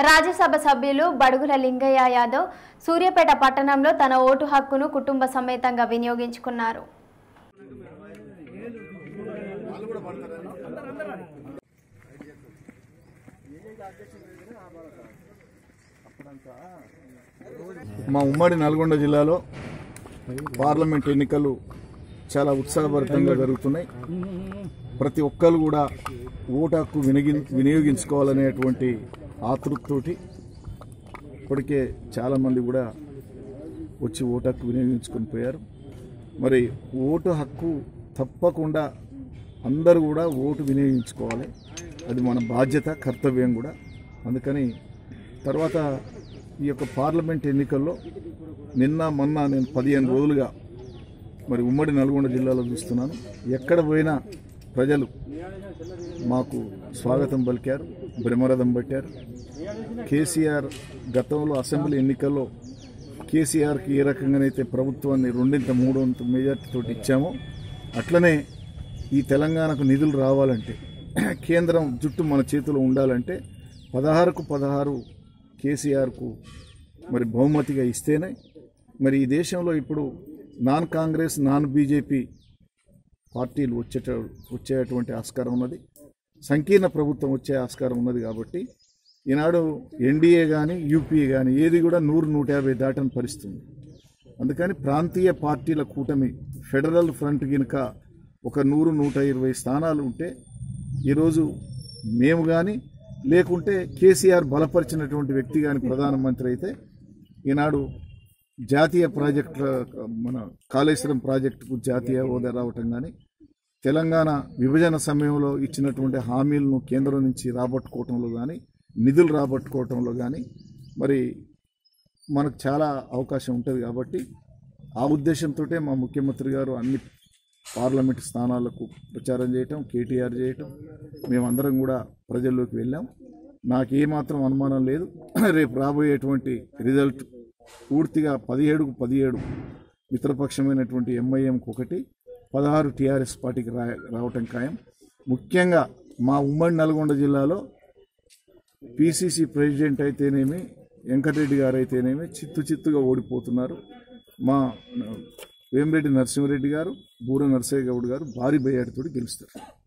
రాజ్యసభ సభ్యులు బడుగుల లింగయ్య యాదవ్ సూర్యాపేట పట్టణంలో తన ఓటు హక్కును కుటుంబ సమేతంగా వినియోగించుకున్నారు మా ఉమ్మడి నల్గొండ జిల్లాలో పార్లమెంట్ ఎన్నికలు చాలా ఉత్సాహభరితంగా జరుగుతున్నాయి ప్రతి ఒక్కరు కూడా ఓటు హక్కు వినియోగి వినియోగించుకోవాలనేటువంటి ఆతృతతోటి ఇప్పటికే చాలామంది కూడా వచ్చి ఓటు హక్కు వినియోగించుకొని పోయారు మరి ఓటు హక్కు తప్పకుండా అందరూ కూడా ఓటు వినియోగించుకోవాలి అది మన బాధ్యత కర్తవ్యం కూడా అందుకని తర్వాత ఈ యొక్క పార్లమెంట్ ఎన్నికల్లో నిన్న మొన్న నేను పదిహేను రోజులుగా మరి ఉమ్మడి నల్గొండ జిల్లాలో చూస్తున్నాను ఎక్కడ పోయినా ప్రజలు మాకు స్వాగతం పలికారు బ్రహ్మరథం పట్టారు కేసీఆర్ గతంలో అసెంబ్లీ ఎన్నికల్లో కేసీఆర్కి ఏ రకంగానైతే ప్రభుత్వాన్ని రెండింత మూడొంత మెజార్టీతో ఇచ్చామో అట్లనే ఈ తెలంగాణకు నిధులు రావాలంటే కేంద్రం జుట్టు మన చేతిలో ఉండాలంటే పదహారుకు పదహారు కేసీఆర్కు మరి బహుమతిగా ఇస్తేనే మరి ఈ దేశంలో ఇప్పుడు నాన్ కాంగ్రెస్ నాన్ బీజేపీ పార్టీలు వచ్చేట వచ్చేటువంటి ఆస్కారం ఉన్నది సంకీర్ణ ప్రభుత్వం వచ్చే ఆస్కారం ఉన్నది కాబట్టి ఈనాడు ఎన్డీఏ కానీ యూపీఏ కానీ ఏది కూడా నూరు నూట యాభై దాటని పరిస్థితుంది అందుకని ప్రాంతీయ పార్టీల కూటమి ఫెడరల్ ఫ్రంట్ గినక ఒక నూరు నూట ఇరవై స్థానాలు ఉంటే ఈరోజు మేము కానీ లేకుంటే కేసీఆర్ బలపరిచినటువంటి వ్యక్తి కానీ ప్రధానమంత్రి అయితే ఈనాడు జాతీయ ప్రాజెక్టుల మన కాళేశ్వరం ప్రాజెక్టుకు జాతీయ హోదా రావటం కానీ తెలంగాణ విభజన సమయంలో ఇచ్చినటువంటి హామీలను కేంద్రం నుంచి రాబట్టుకోవటంలో కానీ నిధులు రాబట్టుకోవటంలో కానీ మరి మనకు చాలా అవకాశం ఉంటుంది కాబట్టి ఆ ఉద్దేశంతో మా ముఖ్యమంత్రి గారు అన్ని పార్లమెంట్ స్థానాలకు ప్రచారం చేయటం కేటీఆర్ చేయటం మేమందరం కూడా ప్రజల్లోకి వెళ్ళాం నాకు ఏమాత్రం అనుమానం లేదు రేపు రాబోయేటువంటి రిజల్ట్ పూర్తిగా పదిహేడుకు పదిహేడు మిత్రపక్షమైనటువంటి ఎంఐఎంకి ఒకటి పదహారు టీఆర్ఎస్ పార్టీకి రా రావటం ఖాయం ముఖ్యంగా మా ఉమ్మడి నల్గొండ జిల్లాలో పిసిసి ప్రెసిడెంట్ అయితేనేమి వెంకటరెడ్డి గారు అయితేనేమి చిత్తు చిత్తుగా ఓడిపోతున్నారు మా వేమిరెడ్డి నరసింహారెడ్డి గారు బూర నరసయ్య గౌడ్ గారు భారీ బయ్యాడితోటి గెలుస్తారు